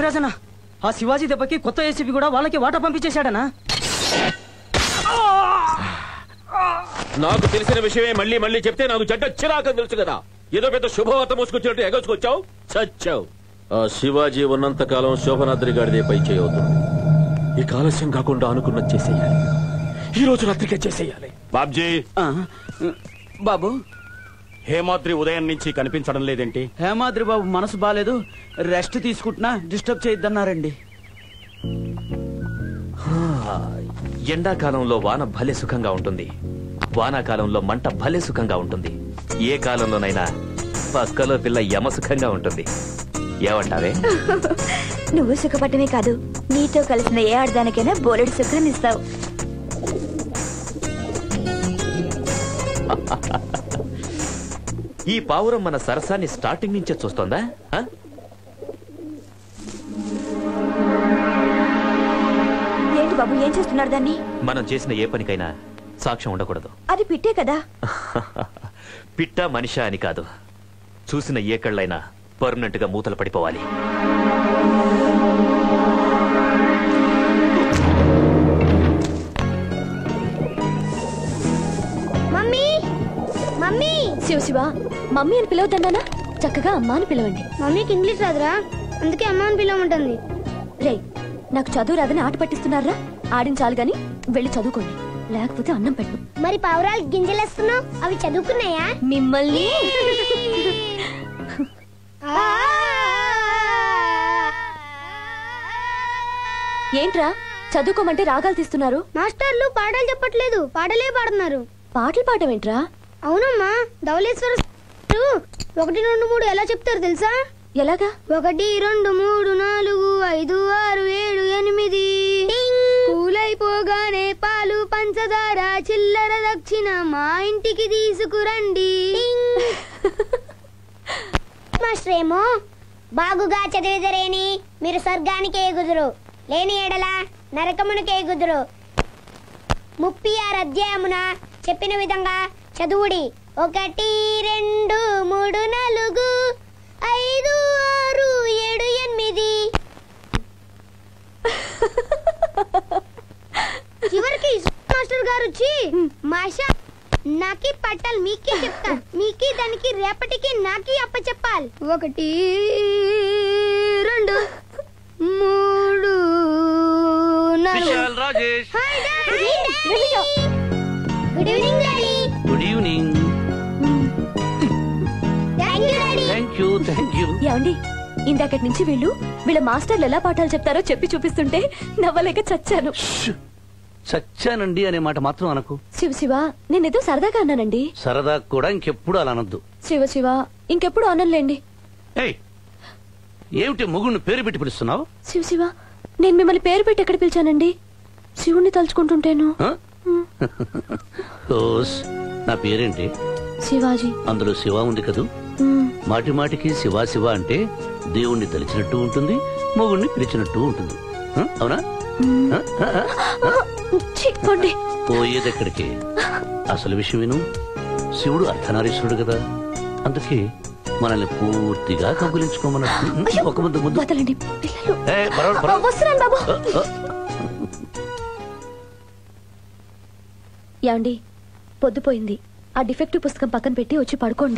నాగరాజన ఆ శివాజీ దెబ్బకి కొత్త ఏసీపీ కూడా వాళ్ళకి వాటా పంపించేశాడనా నాకు తెలిసిన విషయమే మళ్ళీ మళ్ళీ చెప్తే నాకు చెడ్డ చిరాకని తెలుసు కదా ఏదో పెద్ద శుభవార్త మోసుకొచ్చినట్టు ఎగసుకొచ్చావు చచ్చావు ఆ శివాజీ ఉన్నంత కాలం శోభనాద్రి గారిదే పై చేయవుతుంది ఈ ఆలస్యం కాకుండా అనుకున్నది చేసేయాలి ఈ రోజు రాత్రికే చేసేయాలి బాబ్జీ బాబు హేమాద్రి ఉదయం నుంచి కనిపించడం లేదేంటి హేమాద్రి బాబు మనసు బాగాలేదు రెస్ట్ తీసుకుంటున్నా డిస్టర్బ్ చేయొద్దన్నారండి ఎండాకాలంలో వాన భలే సుఖంగా ఉంటుంది వానాకాలంలో మంట భలే సుఖంగా ఉంటుంది ఏ కాలంలోనైనా పక్కలో పిల్ల యమ సుఖంగా ఉంటుంది ఏమంటావే నువ్వు సుఖపట్టమే కాదు నీతో కలిసిన ఏ ఆడదానికైనా బోలెడు సుఖాన్ని ఇస్తావు ఈ పావురం మన సరసాన్ని స్టార్టింగ్ నుంచే చూస్తోందా ఆ? ఏంటి బాబు ఏం చేస్తున్నారు దాన్ని మనం చేసిన ఏ పనికైనా సాక్ష్యం ఉండకూడదు అది పిట్టే కదా పిట్ట మనిషా అని కాదు చూసిన ఏ కళ్ళైనా పర్మనెంట్ గా మూతలు పడిపోవాలి mummy mummy Shiva Shiva mummy అని పిలవద్దన్నానా చక్కగా అమ్మ అని పిలవండి మమ్మీకి ఇంగ్లీష్ రాదురా అందుకే అమ్మ అని పిలవమంటుంది రే నాకు చదువు రాదని ఆట పట్టిస్తున్నారా ఆడించాలి గాని వెళ్ళి చదువుకోండి లేకపోతే అన్నం పెట్టు మరి పావురాలు గింజలేస్తున్నావు అవి చదువుకున్నాయా మిమ్మల్ని ఏంట్రా చదువుకోమంటే రాగాలు తీస్తున్నారు మాస్టర్లు పాటలు చెప్పట్లేదు పాటలే పాడుతున్నారు పాటలు పాడమేంట్రా అవునమ్మా ధవళేశ్వర సారు ఒకటి రెండు మూడు ఎలా చెప్తారు తెలుసా ఎలాగా ఒకటి రెండు మూడు నాలుగు ఐదు ఆరు ఏడు ఎనిమిది కూలైపోగానే పాలు పంచదార చిల్లర దక్షిణ మా ఇంటికి తీసుకురండి మాస్టర్ ఏమో బాగుగా చదివిదరేని మీరు స్వర్గానికి ఎగుదురు లేని ఎడల నరకమునికి ఎగుదురు ముప్పై ఆరు అధ్యాయమున చెప్పిన విధంగా చదువుడి ఒకటి రెండు మూడు నాలుగు ఐదు ఆరు ఏడు ఎనిమిది చివరికి మాస్టర్ గారు వచ్చి మాషా నాకి పట్టాలి మీకే చెప్తా మీకి దానికి రేపటికి నాకి అప్ప చెప్పాలి ఒకటి రెండు మూడు నాలుగు Rajesh hi daddy good evening daddy good evening thank you daddy thank you thank you ఏమండి ఇందాకటి నుంచి వీళ్ళు వీళ్ళ మాస్టర్లు ఎలా పాఠాలు చెప్తారో చెప్పి చూపిస్తుంటే నవ్వలేక చచ్చాను చచ్చానండి అనే మాట మాత్రం అనకు శివ శివ నేనేదో సరదాగా అన్నానండి సరదా కూడా ఇంకెప్పుడు అలా అనొద్దు శివ శివ ఇంకెప్పుడు అనలేండి ఏయ్ ఏమిటి మొగుడిని పేరు పెట్టి పిలుస్తున్నావు శివ శివ నేను మిమ్మల్ని పేరు పెట్టి ఎక్కడ పిలిచానండి శివుణ్ణి తలుచుకుంటుంటేను ఆ? ఓస్ నా పేరేంటి శివాజీ అందులో శివ ఉంది కదూ మ్, మాటి మాటికి శివ శివ అంటే దేవుణ్ణి తలిచినట్టు ఉంటుంది మొగుణ్ణి పిలిచినట్టు ఉంటుంది ఆ? అవునా ఆ? ఆ? ఆ? ఛీ, పోండి. పోయేదెక్కడికి అసలు విషయం విను శివుడు అర్ధనారీశ్వరుడు కదా అందుకే మనల్ని పూర్తిగా కబులించుకోమన్నట్టు ఒక ముద్దు ముద్దు వదలండి పిల్లలు ఏ, పర్వాలేదు, పర్వాలేదు. వస్తున్నాను బాబు ఆ, ఆ. ఏమండి పొద్దుపోయింది ఆ డిఫెక్టివ్ పుస్తకం పక్కన పెట్టి వచ్చి పడుకోండి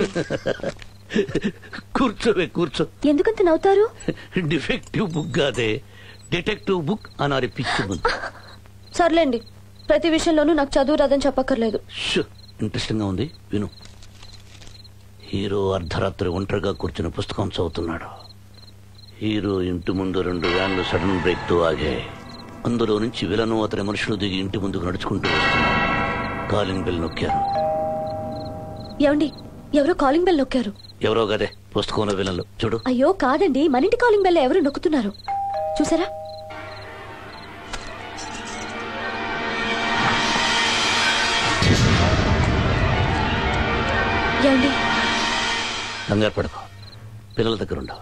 కూర్చోవే కూర్చో ఎందుకంత నవ్వుతారు డిఫెక్టివ్ బుక్ కాదే డిటెక్టివ్ బుక్ అనారి పిచ్చి బుక్ సర్లేండి ప్రతి విషయంలోనూ నాకు చదువు రాదని చెప్పక్కర్లేదు ఇంట్రెస్టింగ్ గా ఉంది విను హీరో అర్ధరాత్రి ఒంటరిగా కూర్చుని పుస్తకం చదువుతున్నాడు హీరో ఇంటి ముందు రెండు వ్యాన్లు సడన్ బ్రేక్ తో ఆగాయి అందులో నుంచి విలను అతని మనుషులు దిగి ఇంటి ముందుకు నడుచుకుంటూ వస్తున్నారు కాలింగ్ బెల్ నొక్కారు ఏమండి ఎవరో కాలింగ్ బెల్ నొక్కారు ఎవరో గదే పుస్తకంలో విలన్లు చూడు అయ్యో కాదండి మన ఇంటి కాలింగ్ బెల్ ఎవరు నొక్కుతున్నారు చూసారా ఏమండి కంగారు పడకు పిల్లల దగ్గర ఉండవు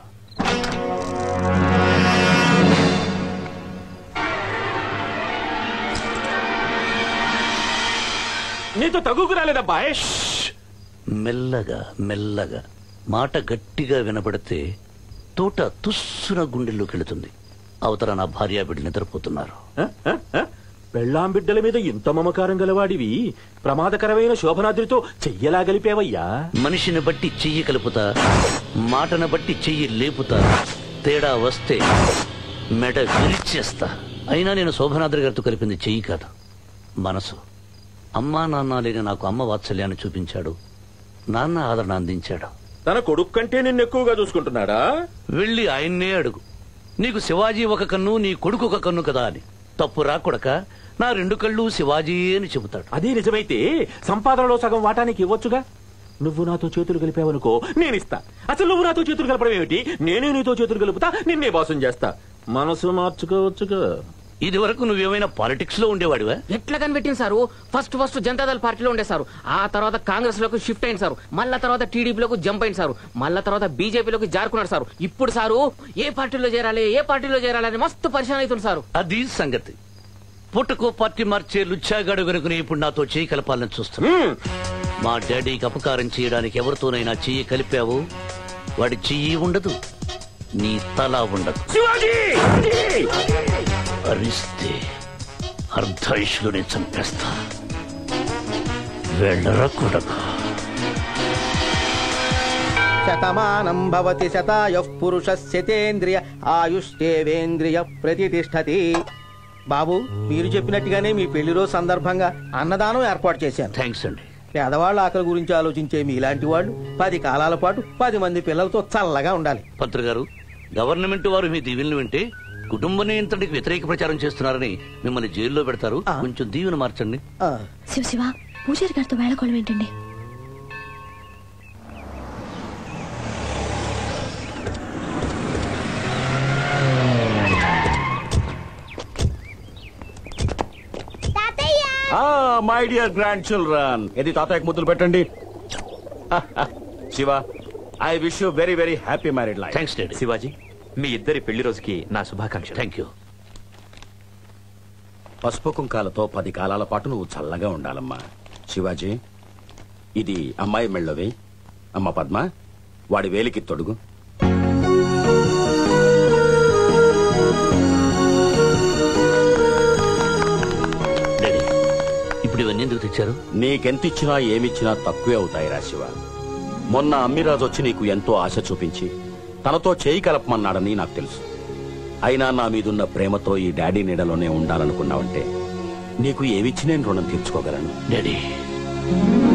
నీతో తగుకు రాలేదబ్బా మెల్లగా మెల్లగా మాట గట్టిగా వినబడితే తోట తుస్సున గుండెల్లోకి వెళుతుంది అవతల నా భార్య బిడ్డ నిద్రపోతున్నారు హ? హ? హ? పెళ్ళాం బిడ్డల మీద ఇంత మమకారం గలవాడివి ప్రమాదకరమైన శోభనాద్రితో చెయ్యలా గలిపేవయ్యా మనిషిని బట్టి చెయ్యి కలుపుతా మాటను బట్టి చెయ్యి లేపుతా తేడా వస్తే మెడ విరిచేస్తా అయినా నేను శోభనాద్రి గారితో కలిపింది చెయ్యి కాదు మనసు అమ్మా నాన్న లేని నాకు అమ్మ వాత్సల్యాన్ని చూపించాడు నాన్న ఆదరణ అందించాడు తన కొడుకు కంటే నిన్ను ఎక్కువగా చూసుకుంటున్నాడా వెళ్ళి ఆయన్నే అడుగు నీకు శివాజీ ఒక కన్ను నీ కొడుకు ఒక కన్ను కదా అని తప్పు రాకొడక నా రెండు కళ్ళు శివాజీ అని చెబుతాడు అదే నిజమైతే సంపాదనలో సగం వాటానికి ఇవ్వొచ్చుగా నువ్వు నాతో చేతులు కలిపావనుకో నేనిస్తా అసలు నువ్వు నాతో చేతులు కలపడం ఏమిటి నేనే నీతో చేతులు కలుపుతా నిన్నే బాసం చేస్తా మనసు మార్చుకోవచ్చుగా ఇది వరకు నువ్వేమైనా పాలిటిక్స్ లో ఉండేవాడివా ఎట్లా కనిపెట్టింది సారు ఫస్ట్ ఫస్ట్ జనతాదళ పార్టీలో ఉండే సారు ఆ తర్వాత కాంగ్రెస్ లోకి షిఫ్ట్ అయింది సారు మళ్ళా తర్వాత టీడీపీలోకి జంప్ అయింది సారు మళ్ళా తర్వాత బీజేపీలోకి జారుకున్నారు సారు ఇప్పుడు సారు ఏ పార్టీలో చేరాలి ఏ పార్టీలో చేరాలి అని మస్తు పరిశాన్ అవుతుంది సారు అది సంగతి పుట్టకో పార్టీ మార్చే లుచ్చాగాడు గనుకుని ఇప్పుడు నాతో చేయి కలపాలని చూస్తున్నా మా డాడీకి అపకారం చేయడానికి ఎవరితోనైనా చెయ్యి కలిపావు వాడి చెయ్యి ఉండదు నీ తల ఉండదు అరిస్తే అర్ధాయుషులోనే చంపేస్తా వెళ్ళరా కొడక శతమానం భవతి శతాయుః పురుష శతేంద్రియ ఆయుష్ేవేంద్రియ ప్రతిష్టతి బాబు మీరు చెప్పినట్టుగానే మీ పెళ్లి రోజు సందర్భంగా అన్నదానం ఏర్పాటు చేశాను థ్యాంక్స్ అండి పేదవాళ్ళ ఆకలి గురించి ఆలోచించే మీలాంటి వాళ్ళు పది కాలాల పాటు పది మంది పిల్లలతో చల్లగా ఉండాలి పంత్రి గారు గవర్నమెంట్ వారు మీ దీవెనలు వింటే కుటుంబ నియంత్రణకి వ్యతిరేక ప్రచారం చేస్తున్నారని మిమ్మల్ని జైల్లో పెడతారు ఆ. కొంచెం దీవెన మార్చండి ఆ, శివ శివ పూజారి గారితో వేళకోళం ఏంటండి తాతయ్య మై డియర్ గ్రాండ్ చిల్డ్రన్ ఇది తాతయ్యకు ముద్దులు పెట్టండి Shiva I wish you very very happy married life thanks daddy Shivaji మీ ఇద్దరి పెళ్లి రోజుకి నా శుభాకాంక్షలు థ్యాంక్ యూ పసుపు కుంకాలతో పది కాలాల పాటు నువ్వు చల్లగా ఉండాలమ్మా శివాజీ ఇది అమ్మాయి మెళ్ళవి అమ్మ పద్మ వాడి వేలికి తొడుగు డాడీ ఇప్పుడు ఇవన్నీ ఎందుకు తెచ్చారు నీకెంతిచ్చినా ఏమిచ్చినా తక్కువే అవుతాయి రా శివ మొన్న అమ్మిరాజు వచ్చి నీకు ఎంతో ఆశ చూపించి తనతో చేయి కలపమన్నాడని నాకు తెలుసు అయినా నా మీదున్న ప్రేమతో ఈ డాడీ నీడలోనే ఉండాలనుకున్నావంటే నీకు ఏమిచ్చి నేను రుణం తీర్చుకోగలను డాడీ